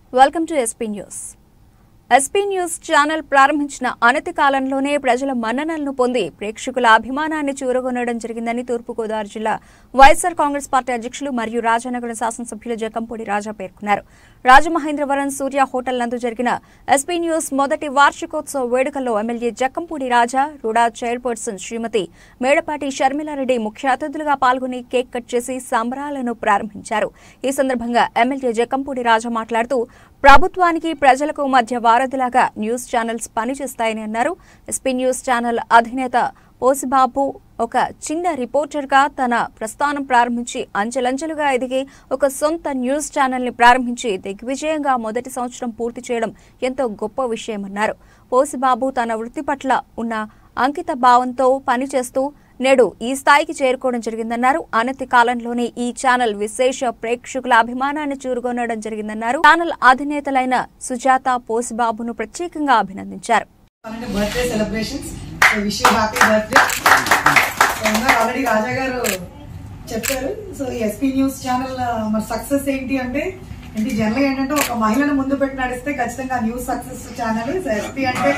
welcome to SP news SP news channel ప్రారంభించిన అనతి కాలంలోనే ప్రజల మన్ననలను పొంది ప్రేక్షకుల అభిమానాన్ని చూరగొనడం జరిగిందని తూర్పుగోదావరి జిల్లా వైఎస్సార్ కాంగ్రెస్ పార్టీ అధ్యక్షులు మరియు రాజానగర శాసనసభ్యులు జకంపూడి రాజా పేర్కొన్నారు రాజమహేంద్రవరం సూర్య హోటల్ నందు జరిగిన ఎస్పీ న్యూస్ మొదటి వార్షికోత్సవ వేడుకల్లో ఎమ్మెల్యే జక్కంపూడి రాజా రుడా చైర్పర్సన్ శ్రీమతి మేడపాటి షర్మిలారెడ్డి ముఖ్య అతిథులుగా పాల్గొని కేక్ కట్ చేసి సంబరాలను ప్రారంభించారు ఈ సందర్భంగా ఎమ్మెల్యే జక్కంపూడి రాజా మాట్లాడుతూ ప్రభుత్వానికి ప్రజలకు మధ్య వారధిలాగా న్యూస్ ఛానల్స్ పనిచేస్తాయని అన్నారు ఎస్పీ న్యూస్ ఛానల్ అధినేత ఓసిబాబు ఒక చిన్న రిపోర్టర్గా తన ప్రస్థానం ప్రారంభించి అంచెలంచెలుగా ఎదిగి ఒక సొంత న్యూస్ ఛానల్ని ప్రారంభించి దిగ్విజయంగా మొదటి సంవత్సరం పూర్తి చేయడం ఎంతో గొప్ప విషయమన్నారు పోసిబాబు తన వృత్తి పట్ల ఉన్న అంకిత భావంతో పనిచేస్తూ నేడు ఈ స్థాయికి చేరుకోవడం జరిగిందన్నారు అనతి కాలంలోనే ఈ ఛానల్ విశేష ప్రేక్షకుల అభిమానాన్ని చూరుకొనడం జరిగిందన్నారు ఛానల్ అధినేతలైన సుజాత పోసిబాబును ప్రత్యేకంగా అభినందించారు అంటే birthday celebrations wish you happy birthday already Raja గారు చెప్పారు సో ఈ ఎస్పీ న్యూస్ ఛానల్ మరి సక్సెస్ ఏంటి అంటే ఏంటి జనరల్ ఏంటంటే ఒక మహిళను ముందు పెట్టి నడిస్తే ఖచ్చితంగా news success channel so SP అంటే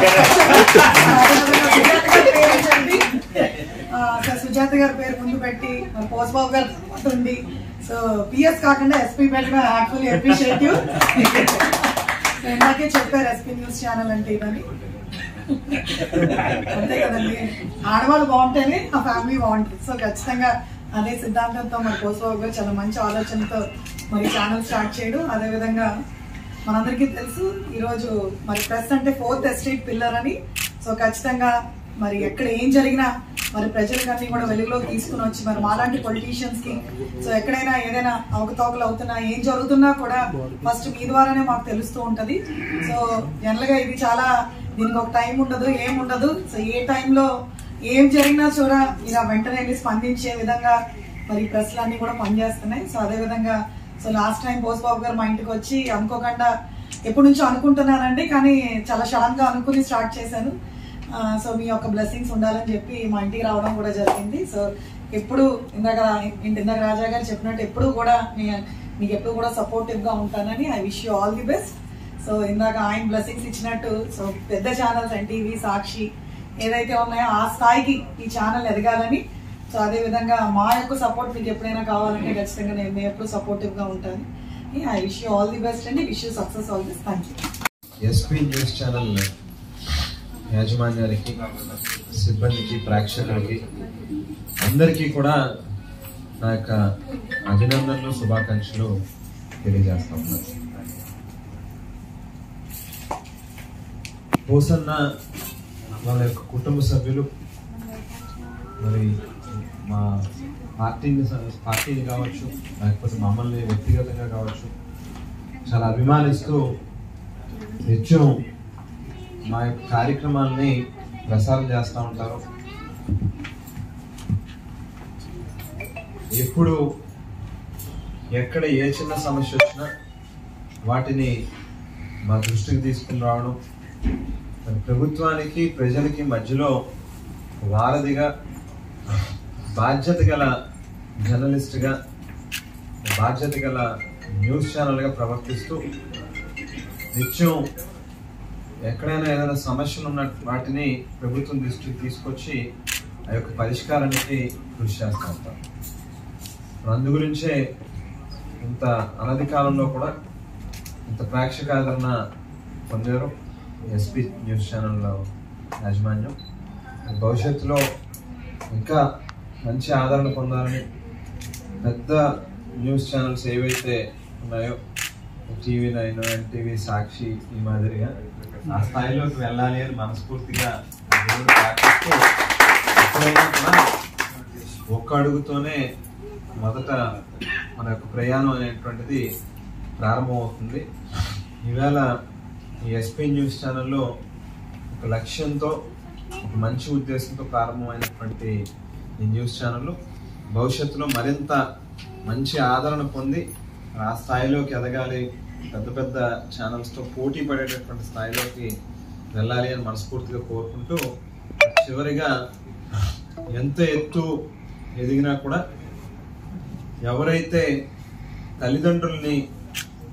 సుజాత గారి పేరు చెప్పి, ఆ, సో సుజాత గారి పేరు ముందు పెట్టి మరి పోస్బాబు గారు ఉంది సో పిఎస్ కాకుండా ఎస్పీ పెట్టడం యాక్చువల్లీ అప్రిషియేట్ యూ ఇందాకే చెప్పారు ఎస్పీ న్యూస్ ఛానల్ అంటే ఇదని అంతే కదండి ఆడవాళ్ళు బాగుంటేనే ఆ ఫ్యామిలీ బాగుంటుంది సో ఖచ్చితంగా అదే సిద్ధాంతంతో మరి కోసబాబు గారు చాలా మంచి ఆలోచనతో మరి ఛానల్ స్టార్ట్ చేయడం అదే విధంగా మనందరికీ తెలుసు ఈరోజు మరి ప్రెస్ అంటే ఫోర్త్ ఎస్టేట్ పిల్లర్ అని సో ఖచ్చితంగా మరి ఎక్కడ ఏం జరిగినా మరి ప్రజలకన్నీ కూడా వెలుగులోకి తీసుకుని వచ్చి మరి మాలాంటి పొలిటీషియన్స్ కి సో ఎక్కడైనా ఏదైనా అవకతవకలు అవుతున్నా ఏం జరుగుతున్నా కూడా ఫస్ట్ మీ ద్వారానే మాకు తెలుస్తూ ఉంటది సో జనరల్ గా ఇది చాలా దీనికి ఒక టైం ఉండదు ఏం ఉండదు సో ఏ టైంలో ఏం జరిగినా చూడ ఇలా వెంటనే వెళ్ళి స్పందించే విధంగా మరి ప్రెస్లు అన్ని కూడా పనిచేస్తున్నాయి సో అదే విధంగా so last time Bose Babu గారు మా ఇంటికి వచ్చి అనుకోకుండా ఎప్పటి నుంచో అనుకుంటున్నానండి కానీ చాలా సడన్ గా అనుకుని స్టార్ట్ చేశాను ఆ, సో మీ యొక్క బ్లెస్సింగ్స్ ఉండాలని చెప్పి మా ఇంటికి రావడం కూడా జరిగింది సో ఎప్పుడు ఇందాక ఇంటి ఇందాక రాజా గారు చెప్పినట్టు ఎప్పుడు కూడా మీ- మీకు ఎప్పుడు కూడా సపోర్టివ్ గా ఉంటానని I wish you all the best so ఇందాక ఆయన బ్లెస్సింగ్స్ ఇచ్చినట్టు సో పెద్ద ఛానల్స్ ఎన్టీవీ సాక్షి ఏదైతే ఉన్నాయో ఆ స్థాయికి ఈ ఛానల్ ఎదగాలని సో అదే విధంగా మా యొక్క సపోర్ట్ మీకు ఎప్పుడైనా కావాలంటే ఖచ్చితంగా నేను మీ ఎప్పుడు సపోర్టివ్ గా ఉంటాను I wish you all the best అండి wish you success all this thank you SP news channel యాజమాన్యానికి సిబ్బందికి ప్రేక్షకులకి అందరికీ కూడా నా యొక్క అభినందనలు శుభాకాంక్షలు తెలియజేస్తా ఉన్నాను పోసన్న వాళ్ళ యొక్క కుటుంబ సభ్యులు మరి మా పార్టీని పార్టీని కావచ్చు లేకపోతే మమ్మల్ని వ్యక్తిగతంగా కావచ్చు చాలా అభిమానిస్తూ నిత్యం మా యొక్క కార్యక్రమాల్ని ప్రసారం చేస్తూ ఉంటారు ఎప్పుడు ఎక్కడ ఏ చిన్న సమస్య వచ్చినా వాటిని మా దృష్టికి తీసుకుని రావడం మరి ప్రభుత్వానికి ప్రజలకి మధ్యలో వారధిగా బాధ్యత గల జర్నలిస్ట్గా బాధ్యత గల న్యూస్ ఛానల్గా ప్రవర్తిస్తూ నిత్యం ఎక్కడైనా ఏదైనా సమస్యలు ఉన్న వాటిని ప్రభుత్వం దృష్టికి తీసుకొచ్చి ఆ యొక్క పరిష్కారానికి కృషి చేస్తూ ఉంటాం మరి అందు గురించే ఇంత అనతి కాలంలో కూడా ఇంత ప్రేక్షక ఆదరణ పొందారు ఎస్పీ న్యూస్ ఛానల్లో యాజమాన్యం భవిష్యత్తులో ఇంకా మంచి ఆదరణ పొందాలని పెద్ద న్యూస్ ఛానల్స్ ఏవైతే ఉన్నాయో టీవీ నైన్ ఎన్టీవీ సాక్షి ఈ మాదిరిగా ఆ స్థాయిలోకి వెళ్ళాలి అని మనస్ఫూర్తిగా దేవుడు ప్రార్థిస్తూ ఎప్పుడైనా కూడా ఒక్క అడుగుతోనే మొదట మన యొక్క ప్రయాణం అనేటువంటిది ప్రారంభమవుతుంది ఈవేళ ఈ ఎస్పీ న్యూస్ ఛానల్లో ఒక లక్ష్యంతో ఒక మంచి ఉద్దేశంతో ప్రారంభమైనటువంటి ఈ న్యూస్ ఛానల్ భవిష్యత్తులో మరింత మంచి ఆదరణ పొంది ఆ స్థాయిలోకి ఎదగాలి పెద్ద పెద్ద ఛానల్స్తో పోటీ పడేటటువంటి స్థాయిలోకి వెళ్ళాలి అని మనస్ఫూర్తిగా కోరుకుంటూ చివరిగా ఎంత ఎత్తు ఎదిగినా కూడా ఎవరైతే తల్లిదండ్రుల్ని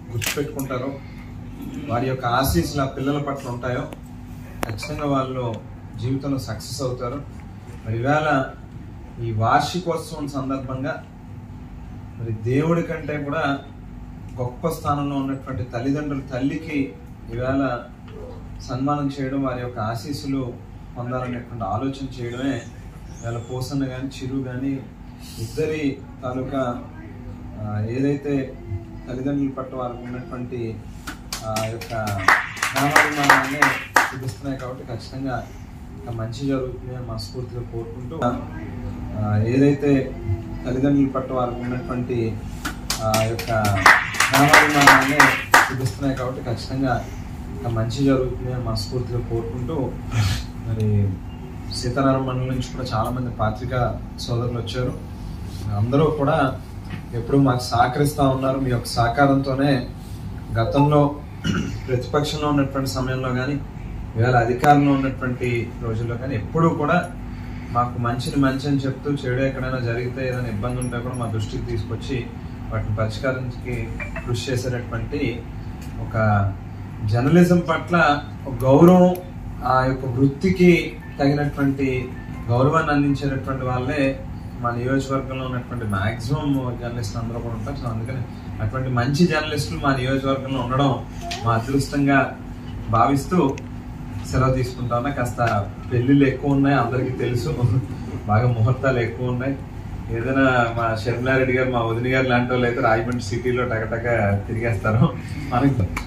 గుర్తుపెట్టుకుంటారో వారి యొక్క ఆశీస్సులు ఆ పిల్లల పట్ల ఉంటాయో ఖచ్చితంగా వాళ్ళు జీవితంలో సక్సెస్ అవుతారు మరి ఇవాళ ఈ వార్షికోత్సవం సందర్భంగా మరి దేవుడి కంటే కూడా గొప్ప స్థానంలో ఉన్నటువంటి తల్లిదండ్రుల తల్లికి ఈవేళ సన్మానం చేయడం వారి యొక్క ఆశీస్సులు పొందాలనేటువంటి ఆలోచన చేయడమే ఇవాళ పోసన్న కానీ చిరు కానీ ఇద్దరి తాలూకా ఆ, ఏదైతే తల్లిదండ్రుల పట్ల వారికి ఉన్నటువంటి ఆ యొక్క నామాభిమానాన్ని చూపిస్తున్నాయి కాబట్టి ఖచ్చితంగా ఇంకా మంచి జరుగుతుంది అని మనస్ఫూర్తిగా కోరుకుంటూ ఆ, ఏదైతే తల్లిదండ్రుల పట్ల వారికి ఉన్నటువంటి ఆ యొక్క నామాభిమానాన్ని చూపిస్తున్నాయి కాబట్టి ఖచ్చితంగా ఇంకా మంచి జరుగుతుంది అని మనస్ఫూర్తిగా కోరుకుంటూ మరి సీతారామ మండలం నుంచి కూడా చాలా మంది పాత్రికా సోదరులు వచ్చారు అందరూ కూడా ఎప్పుడు మాకు సహకరిస్తూ ఉన్నారు మీ యొక్క సహకారంతోనే గతంలో ప్రతిపక్షంలో ఉన్నటువంటి సమయంలో కానీ ఇవాళ అధికారంలో ఉన్నటువంటి రోజుల్లో కానీ ఎప్పుడూ కూడా మాకు మంచిని మంచి అని చెప్తూ చెడు ఎక్కడైనా జరిగితే ఏదైనా ఇబ్బంది ఉంటే కూడా మా దృష్టికి తీసుకొచ్చి వాటిని పరిష్కారానికి కృషి చేసేటటువంటి ఒక జర్నలిజం పట్ల ఒక గౌరవం ఆ యొక్క వృత్తికి తగినటువంటి గౌరవాన్ని అందించేటటువంటి వాళ్ళే మా నియోజకవర్గంలో ఉన్నటువంటి మాక్సిమం జర్నలిస్టులు అందరూ కూడా ఉంటారు సో అందుకని అటువంటి మంచి జర్నలిస్టులు మా నియోజకవర్గంలో ఉండడం మా అదృష్టంగా భావిస్తూ సెలవు తీసుకుంటా ఉన్నా కాస్త పెళ్ళిళ్ళు ఎక్కువ ఉన్నాయి అందరికీ తెలుసు బాగా ముహూర్తాలు ఎక్కువ ఉన్నాయి ఏదైనా మా షర్మిలారెడ్డి గారు మా వదిన గారు లాంటి వాళ్ళు అయితే రాజమండ్రి సిటీలో టకటక తిరిగేస్తారు మనకి